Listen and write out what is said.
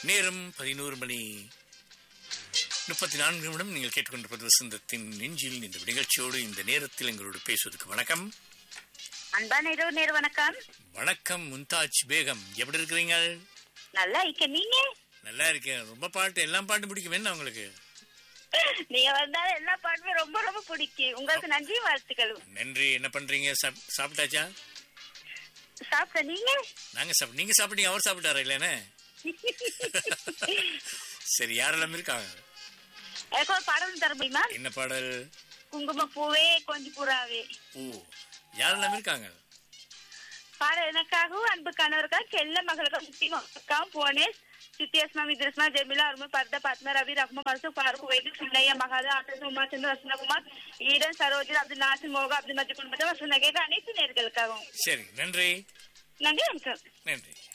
நேரம் பதினோரு மணி முப்பத்தி நான்கு நிமிடம் நீங்கள் கேட்டுக்கொண்டிருப்பது வசந்தத்தின் நெஞ்சில் இந்த நிகழ்ச்சியோடு இந்த நேரத்தில் எங்களோடு பேசுவதற்கு வணக்கம் அன்பான இரவு நேரு வணக்கம் வணக்கம் மும்தாஜ் பேகம் எப்படி இருக்கிறீங்க நல்லா இருக்க நீங்க நல்லா இருக்கேன் ரொம்ப பாட்டு எல்லா பாட்டும் பிடிக்கும் என்ன உங்களுக்கு நீங்க வந்தாலும் எல்லா பாட்டுமே ரொம்ப ரொம்ப பிடிக்கும் உங்களுக்கு நன்றி வாழ்த்துக்கள் நன்றி என்ன பண்றீங்க சாப்- சாப்பிட்டாச்சா சாப்பிட்ட நீங்க நாங்க சாப்பிட்டு நீங்க சாப்பிட்டீங்க அவர் சாப்பிட்டாரா இல்லைன்னு சரி யாரெல்லாம் இருக்காங்க எனக்கு ஒரு பாடம் தர முடியுமா என்ன பாடல் குங்கும பூவே கொஞ்சம் புறாவே ஓ யாரெல்லாம் இருக்காங்க பாடம் எனக்காகவும் அன்பு கணவருக்காக செல்ல மகளுக்கும் முக்கியமாகவும் புவனேஷ் சித்தியஸ்மா மித்ரஸ்மா ஜெமிலா அருமை பர்தா பத்மா ரவி ரஹ்மா மருசு பாருக்கு வைத்து சுண்ணையா மகாதா ஆட்டஸ் உமா சந்திர வசந்தகுமார் ஈடன் சரோஜன் அப்துல் நாசிர் மோகா அப்துல் மஜி குடும்பத்தை வசந்த கேட்க அனைத்து நேர்களுக்காகவும் சரி நன்றி நன்றி வணக்கம் நன்றி